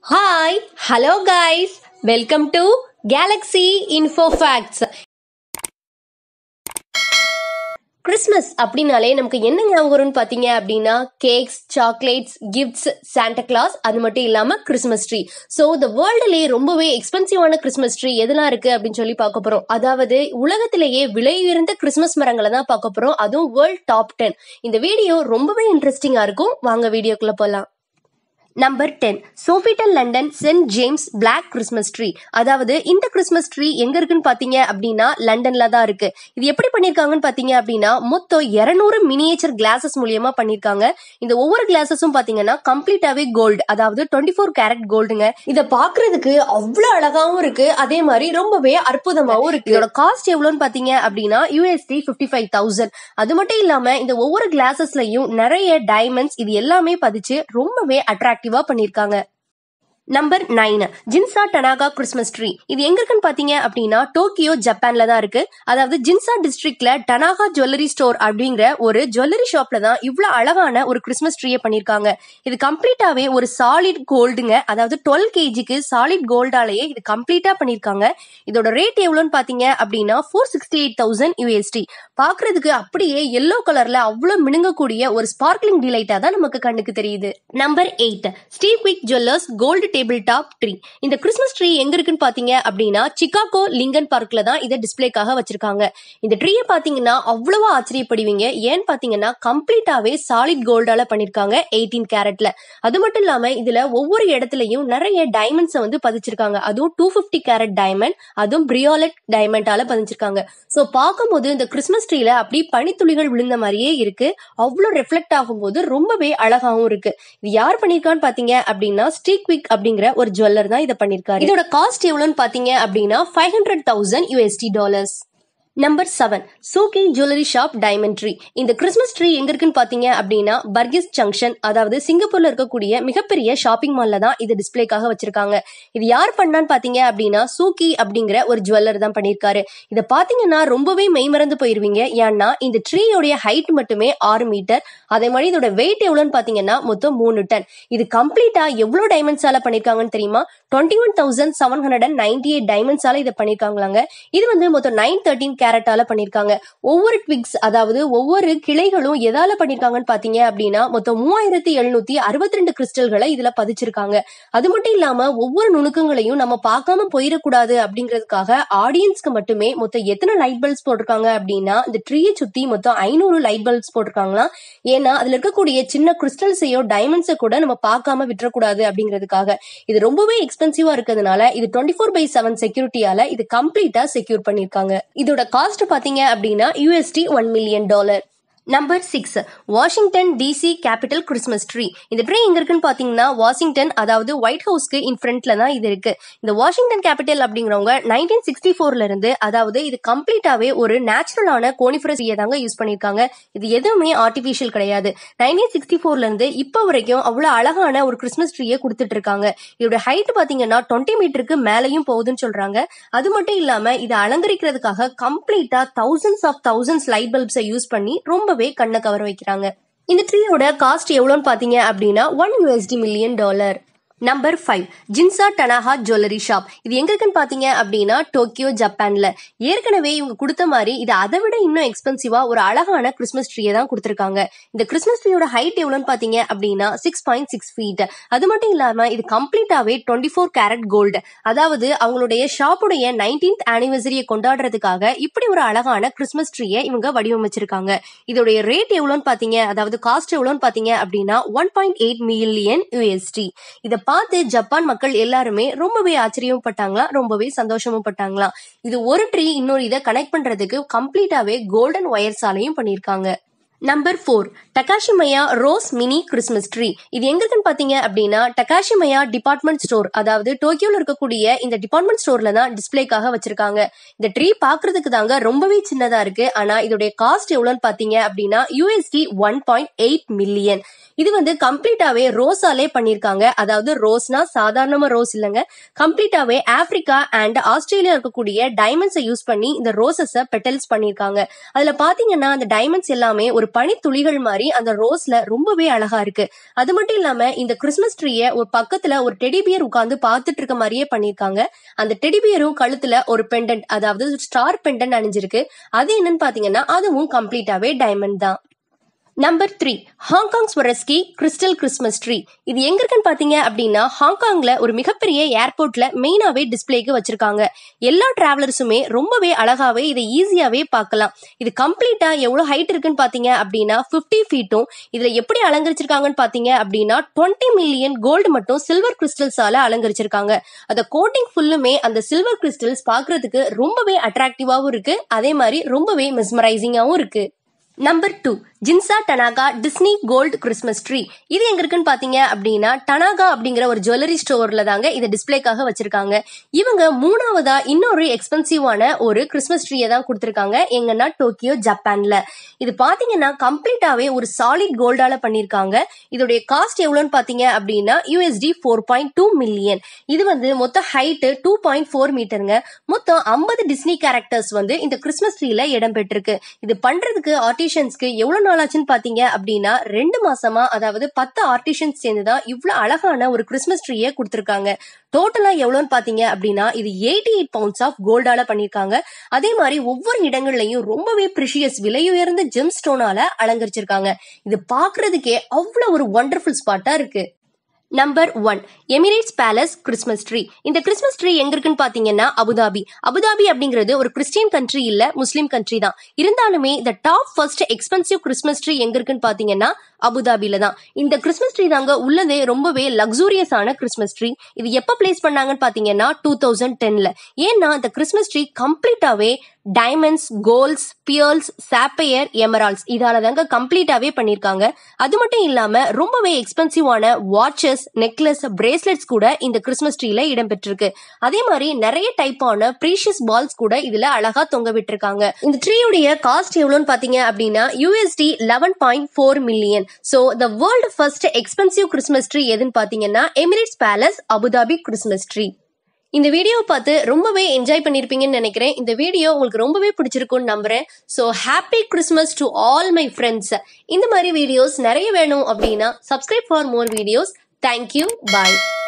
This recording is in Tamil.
hi hello guys welcome to Galaxy info facts Christmas அப்படின்னாலே நமக்கு என்ன ஞாபகம் வரும்னு பார்த்தீங்க அப்படின்னா cakes chocolates gifts Santa Claus அது மட்டும் இல்லாமல் கிறிஸ்மஸ் ட்ரீ ஸோ இந்த வேர்ல்டுலேயே ரொம்பவே எக்ஸ்பென்சிவான கிறிஸ்மஸ் ட்ரீ எதெல்லாம் இருக்கு அப்படின்னு சொல்லி பார்க்க போறோம் அதாவது உலகத்திலேயே விலை உயர்ந்த கிறிஸ்மஸ் மரங்களை தான் பார்க்க போறோம் அதுவும் வேர்ல்ட் டாப் டென் இந்த வீடியோ ரொம்பவே இன்ட்ரெஸ்டிங்கா இருக்கும் வாங்க வீடியோக்குள்ள போலாம் number ten Sofitel London saint James Black Christmas tree அதாவது இந்த கிறிஸ்மஸ் ட்ரீ எங்க இருக்குன்னு பாத்தீங்க அப்படின்னா லண்டன்ல தான் இருக்கு இது எப்படி பண்ணிருக்காங்கன்னு பாத்தீங்க அப்படின்னா மொத்தம் இருநூறு மினியேச்சர் கிளாஸஸ் மூலியமா பண்ணிருக்காங்க இந்த ஒவ்வொரு கிளாஸஸும் பாத்தீங்கன்னா கம்ப்ளீட்டாவே கோல்டு அதாவது டுவெண்ட்டி ஃபோர் கேரட் கோல்டுங்க இதை பாக்குறதுக்கு அவ்வளவு அழகாவும் இருக்கு அதே மாதிரி ரொம்பவே அற்புதமாவும் இருக்கு இதோட காஸ்ட் எவ்வளவுன்னு பாத்தீங்க அப்படின்னா யூஎஸ்டி பிப்டி ஃபைவ் தௌசண்ட் அது மட்டும் இல்லாம இந்த ஒவ்வொரு கிளாஸஸ்லயும் நிறைய டைமண்ட்ஸ் இது எல்லாமே பதிச்சு ரொம்பவே அட்ராக்டிவா பண்ணிருக்காங்க number nine Ginza Tanaka Christmas tree இது எங்க இருக்குன்னு பாத்தீங்க அப்படின்னா டோக்கியோ ஜப்பான்ல தான் இருக்கு அதாவது ஜின்சா டிஸ்ட்ரிக்ட்ல டனாகா ஜுவல்லரி ஸ்டோர் அப்படிங்கிற ஒரு ஜுவல்லரி ஷாப்ல தான் இவ்வளவு அழகான ஒரு கிறிஸ்மஸ் ட்ரீயை பண்ணிருக்காங்க இது கம்ப்ளீட்டாவே ஒரு சாலிட் கோல்டுங்க அதாவது டுவெல் கேஜிக்கு சாலிட் கோல்டாலேயே இது கம்ப்ளீட்டா பண்ணிருக்காங்க இதோட ரேட் எவ்வளோன்னு பாத்தீங்க அப்படின்னா four sixty eight thousand USD பாக்குறதுக்கு அப்படியே எல்லோ கலர்ல அவ்வளவு மினுங்கக்கூடிய ஒரு ஸ்பார்க்லிங் டிலைட்டா தான் நமக்கு கண்ணுக்கு தெரியுது number eight Steve Quick jewellers gold table top tree இந்த கிறிஸ்மஸ் ட்ரீ எங்க இருக்குன்னு பாத்தீங்க அப்படின்னா சிகாகோ லிங்கன் பார்க்ல தான் இதை டிஸ்பிளேக்காக வச்சிருக்காங்க இந்த ட்ரீயை பாத்தீங்கன்னா அவ்வளவா ஆச்சரியப்படுவீங்க ஏன்னு பாத்தீங்கன்னா கம்ப்ளீட்டாவே சாலிட் கோல்டால பண்ணிருக்காங்க எயிட்டீன் கேரட்ல அது மட்டும் இல்லாம இதுல ஒவ்வொரு இடத்துலயும் நிறைய டைமண்ட்ஸை வந்து பதிச்சிருக்காங்க அதுவும் டூ பிப்டி கேரட் டைமண்ட் அதுவும் பிரியாலட் டைமண்டால பதிச்சிருக்காங்க ஸோ பார்க்கும்போது இந்த கிறிஸ்மஸ் ட்ரீல அப்படி பனித்துளிகள் விழுந்த மாதிரியே இருக்கு அவ்வளோ ரெஃப்ளெக்ட் ஆகும்போது ரொம்பவே அழகாவும் இருக்கு இது யார் பண்ணிருக்கான்னு பாத்தீங்க அப்படின்னா ஸ்டீக்விக் அப்படிங்கிற ஒரு ஜுவல்லர் தான் இதை பண்ணிருக்காரு இதோட காஸ்ட் எவ்வளோன்னு பாத்தீங்க அப்படின்னா five hundred thousand USD dollars number seven Suki jewellery shop diamond tree இந்த கிறிஸ்மஸ் ட்ரீ எங்க இருக்குன்னு பாத்தீங்க அப்படின்னா பர்கிஸ் ஜங்ஷன் அதாவது சிங்கப்பூர்ல இருக்கக்கூடிய மிகப்பெரிய ஷாப்பிங் மால்ல தான் இது டிஸ்பிளேக்காக வச்சிருக்காங்க இது யார் பண்ணான்னு பாத்தீங்க அப்படின்னா சூக்கி அப்படிங்கிற ஒரு ஜுவல்லர் தான் பண்ணிருக்காரு இதை பாத்தீங்கன்னா ரொம்பவே மெய்மறந்து போயிருவீங்க ஏன்னா இந்த ட்ரீயோடைய ஹைட் மட்டுமே ஆறு மீட்டர் அதே மாதிரி இதோட வெயிட் எவ்வளோன்னு பாத்தீங்கன்னா மொத்தம் மூணு டன் இது கம்ப்ளீட்டா எவ்வளவு டைமண்ட்ஸால பண்ணிருக்காங்கன்னு தெரியுமா twenty one thousand seven hundred and ninety eight டைமண்ட்ஸால இதை பண்ணிருக்காங்களாங்க இது வந்து மொத்தம் நைன் தேர்ட்டின் கேரட்டால பண்ணிருக்காங்க ஒவ்வொரு ட்விக்ஸ் அதாவது ஒவ்வொரு கிளைகளும் எதால பண்ணிருக்காங்கன்னு பாத்தீங்க அப்படின்னா மொத்தம் மூவாயிரத்தி எழுநூத்தி அறுபத்தி ரெண்டு கிறிஸ்டல்களை இதுல பதிச்சிருக்காங்க அது மட்டும் இல்லாம ஒவ்வொரு நுணுக்கங்களையும் நம்ம பார்க்காம போயிடக்கூடாது அப்படிங்கிறதுக்காக ஆடியன்ஸ்க்கு மட்டுமே மொத்தம் எத்தனை லைட் பல்ப்ஸ் போட்டிருக்காங்க அப்படின்னா இந்த ட்ரீயை சுத்தி மொத்தம் ஐநூறு லைட் பல்ப்ஸ் போட்டிருக்காங்களாம் ஏன்னா அதுல இருக்கக்கூடிய சின்ன கிறிஸ்டல்ஸையோ டைமண்ட்ஸை கூட நம்ம பார்க்காம விட்டுறக்கூடாது அப்படிங்கிறதுக்காக இது ரொம்பவே எக்ஸ்பென்சிவா இருக்கிறதுனால இது டுவெண்ட்டி ஃபோர் பை செவன் செக்யூரிட்டியால இது கம்ப்ளீட்டா செக்யூர் பண்ணிருக்காங்க இதோட காஸ்ட் பாத்தீங்க அப்படின்னா USD one million dollar number six Washington DC capital Christmas tree இந்த ட்ரீ எங்க இருக்குன்னு பாத்தீங்கன்னா வாஷிங்டன் அதாவது ஒயிட் ஹவுஸ்க்கு இன் ஃப்ரண்ட்ல தான் இது இருக்கு இந்த வாஷிங்டன் கேபிட்டல் அப்படிங்கிறவங்க நைன்டீன் சிக்ஸ்டி ஃபோர்ல இருந்து அதாவது இது கம்ப்ளீட்டாவே ஒரு நேச்சுரலான கோனிஃபரஸ் தாங்க யூஸ் பண்ணிருக்காங்க இது எதுவுமே ஆர்டிபிஷியல் கிடையாது நைன்டீன் சிக்ஸ்டி ஃபோர்ல இருந்து இப்போ வரைக்கும் அவ்வளவு அழகான ஒரு கிறிஸ்மஸ் ட்ரீயை கொடுத்துட்டு இருக்காங்க இதோட ஹைட் பாத்தீங்கன்னா டுவெண்ட்டி மீட்டருக்கு மேலையும் போகுதுன்னு சொல்றாங்க அது மட்டும் இல்லாம இதை அலங்கரிக்கிறதுக்காக கம்ப்ளீட்டா தௌசண்ட்ஸ் ஆஃப் தௌசண்ட்ஸ் லைட் பல்ப்ஸை யூஸ் பண்ணி ரொம்பவே கண்ணை கவர வைக்கிறாங்க இந்த ட்ரீயோட காஸ்ட் எவ்வளோன்னு பாத்தீங்க அப்படின்னா one USD million dollar number five Ginza Tanaka jewellery shop இது எங்க இருக்குன்னு பாத்தீங்க அப்படின்னா டோக்கியோ ஜப்பான்ல ஏற்கனவே இவங்க கொடுத்த மாதிரி இது அதை விட இன்னும் எக்ஸ்பென்சிவா ஒரு அழகான கிறிஸ்மஸ் ட்ரீயை தான் கொடுத்துருக்காங்க இந்த கிறிஸ்மஸ் ட்ரீயோட ஹைட் எவ்வளோன்னு பாத்தீங்க அப்படின்னா சிக்ஸ் பாயிண்ட் சிக்ஸ் ஃபீட் அது மட்டும் இல்லாம இது கம்ப்ளீட்டாவே டுவெண்ட்டி ஃபோர் கேரட் கோல்டு அதாவது அவங்களுடைய ஷாப்புடைய நைன்டீன்த் ஆனிவர்சரியை கொண்டாடுறதுக்காக இப்படி ஒரு அழகான கிறிஸ்மஸ் ட்ரீயை இவங்க வடிவமைச்சிருக்காங்க இதோடைய ரேட் எவ்வளோன்னு பாத்தீங்க அதாவது காஸ்ட் எவ்வளோன்னு பாத்தீங்க அப்படின்னா one point eight million USD இதை பார்த்து ஜப்பான் மக்கள் எல்லாருமே ரொம்பவே ஆச்சரியமும் பட்டாங்களாம் ரொம்பவே சந்தோஷமும் பட்டாங்களாம் இது ஒரு ட்ரீ இன்னொரு இதை கனெக்ட் பண்றதுக்கு கம்ப்ளீட்டாவே கோல்டன் ஒயர்ஸாலையும் பண்ணியிருக்காங்க number four Takashimaya rose mini Christmas tree இது எங்க இருக்குன்னு பாத்தீங்க அப்படின்னா டகாஷிமயா டிபார்ட்மெண்ட் ஸ்டோர் அதாவது டோக்கியோல இருக்கக்கூடிய இந்த டிபார்ட்மெண்ட் ஸ்டோர்ல தான் டிஸ்பிளேக்காக வச்சிருக்காங்க இந்த ட்ரீ பாக்குறதுக்கு தாங்க ரொம்பவே சின்னதா இருக்கு ஆனா இதோடைய காஸ்ட் எவ்வளவுன்னு பாத்தீங்க அப்படின்னா USD one point eight million இது வந்து கம்ப்ளீட்டாவே ரோஸாலே பண்ணிருக்காங்க அதாவது ரோஸ்னா சாதாரணமா ரோஸ் இல்லைங்க கம்ப்ளீட்டாவே ஆப்பிரிக்கா அண்ட் ஆஸ்திரேலியா இருக்கக்கூடிய டைமண்ட்ஸை யூஸ் பண்ணி இந்த ரோசஸ பெட்டல்ஸ் பண்ணிருக்காங்க அதுல பாத்தீங்கன்னா அந்த டைமண்ட்ஸ் எல்லாமே ஒரு பனி துளிகள் மாதிரி அந்த ரோஸ்ல ரொம்பவே அழகா இருக்கு அது மட்டும் இல்லாம இந்த கிறிஸ்மஸ் ட்ரீய ஒரு பக்கத்துல ஒரு டெடிபியர் உட்கார்ந்து பார்த்துட்டு இருக்க மாதிரியே பண்ணிருக்காங்க அந்த டெடிபியரும் கழுத்துல ஒரு பெண்டன்ட் அதாவது ஸ்டார் பெண்டன்ட் அணிஞ்சிருக்கு அது என்னன்னு பாத்தீங்கன்னா அதுவும் கம்ப்ளீட்டாவே டைமண்ட் தான் number three Hong Kong Swarovski crystal Christmas tree இது எங்க இருக்குன்னு பாத்தீங்க அப்படின்னா ஹாங்காங்ல ஒரு மிகப்பெரிய ஏர்போர்ட்ல மெயினாவே டிஸ்பிளேக்கு வச்சிருக்காங்க எல்லா டிராவலர்ஸுமே ரொம்பவே அழகாவே இதை ஈஸியாவே பார்க்கலாம் இது கம்ப்ளீட்டா எவ்வளவு ஹைட் இருக்குன்னு பாத்தீங்க அப்படின்னா 50 ஃபீட்டும் இதுல எப்படி அலங்கரிச்சிருக்காங்கன்னு பாத்தீங்க அப்படின்னா 20 மில்லியன் கோல்டு மட்டும் சில்வர் கிறிஸ்டல்ஸால அலங்கரிச்சிருக்காங்க அந்த கோட்டிங் ஃபுல்லுமே அந்த சில்வர் கிறிஸ்டல்ஸ் பார்க்கிறதுக்கு ரொம்பவே அட்ராக்டிவாவும் இருக்கு அதே மாதிரி ரொம்பவே மிஸ்மரைசிங்காவும் இருக்கு number two Ginza Tanaka Disney gold Christmas tree இது எங்க இருக்குன்னு பாத்தீங்க அப்படின்னா டனாகா அப்படிங்கிற ஒரு ஜுவல்லரி ஸ்டோர்ல தாங்க இதை டிஸ்பிளேக்காக வச்சிருக்காங்க இவங்க மூணாவதா இன்னொரு எக்ஸ்பென்சிவான ஒரு கிறிஸ்மஸ் ட்ரீயை தான் கொடுத்திருக்காங்க எங்கன்னா டோக்கியோ ஜப்பான்ல இது பாத்தீங்கன்னா கம்ப்ளீட்டாவே ஒரு சாலிட் கோல்டால பண்ணிருக்காங்க இதோடைய காஸ்ட் எவ்வளவுன்னு பாத்தீங்க அப்படின்னா USD four point two million இது வந்து மொத்த ஹைட் டூ பாயிண்ட் ஃபோர் மீட்டருங்க மொத்தம் ஐம்பது டிஸ்னி கேரக்டர்ஸ் வந்து இந்த கிறிஸ்மஸ் ட்ரீல இடம் பெற்றிருக்கு இது பண்றதுக்கு ஆர்டிஷன்ஸ்க்கு எவ்வளவு நாள் ஆச்சுன்னு பாத்தீங்க அப்படின்னா ரெண்டு மாசமா அதாவது பத்து ஆர்டிஷன்ஸ் சேர்ந்துதான் இவ்வளவு அழகான ஒரு கிறிஸ்மஸ் ட்ரீயை கொடுத்திருக்காங்க டோட்டலா எவ்வளவுன்னு பாத்தீங்க அப்படின்னா இது எயிட்டி எயிட் பவுண்ட்ஸ் ஆஃப் கோல்டால பண்ணிருக்காங்க அதே மாதிரி ஒவ்வொரு இடங்கள்லயும் ரொம்பவே ப்ரிஷியஸ் விலையுயர்ந்த ஜெம் ஸ்டோனால அலங்கரிச்சிருக்காங்க இது பாக்குறதுக்கே அவ்வளவு ஒரு ஒண்டர்ஃபுல் ஸ்பாட்டா இருக்கு number one Emirates Palace Christmas tree இந்த கிறிஸ்மஸ் ட்ரீ எங்க இருக்குன்னு பாத்தீங்கன்னா அபுதாபி அபுதாபி அப்படிங்கிறது ஒரு கிறிஸ்டியன் கண்ட்ரி இல்ல முஸ்லீம் கண்ட்ரி தான் இருந்தாலுமே இந்த top first expensive Christmas tree எங்க இருக்குன்னு பாத்தீங்கன்னா அபுதாபில தான் இந்த கிறிஸ்மஸ் ட்ரீ தாங்க உள்ளதே ரொம்பவே லக்ஸூரியஸான கிறிஸ்மஸ் ட்ரீ இது எப்ப பிளேஸ் பண்ணாங்கன்னு பாத்தீங்கன்னா டூ தௌசண்ட் டென்ல ஏன்னா இந்த கிறிஸ்மஸ் ட்ரீ கம்ப்ளீட்டாவே diamonds golds pearls sapphire emeralds இதால தாங்க கம்ப்ளீட்டாவே பண்ணிருக்காங்க அது மட்டும் இல்லாம ரொம்பவே எக்ஸ்பென்சிவான வாட்சஸ் நெக்லஸ் பிரேஸ்லெட்ஸ் கூட இந்த கிறிஸ்மஸ் ட்ரீல இடம்பெற்றிருக்கு அதே மாதிரி நிறைய டைப்பான ப்ரீஷியஸ் பால்ஸ் கூட இதுல அழகா தொங்க விட்டுருக்காங்க இந்த ட்ரீயுடைய காஸ்ட் எவ்வளோன்னு பாத்தீங்க அப்படின்னா USD eleven point four million so the world first expensive Christmas tree எதுன்னு பாத்தீங்கன்னா Emirates Palace Abu Dhabi Christmas tree இந்த வீடியோவை பார்த்து ரொம்பவே என்ஜாய் பண்ணியிருப்பீங்கன்னு நினைக்கிறேன் இந்த வீடியோ உங்களுக்கு ரொம்பவே பிடிச்சிருக்கும்னு நம்புறேன் so happy Christmas to all my friends இந்த மாதிரி வீடியோஸ் நிறைய வேணும் அப்படின்னா subscribe for more videos thank you bye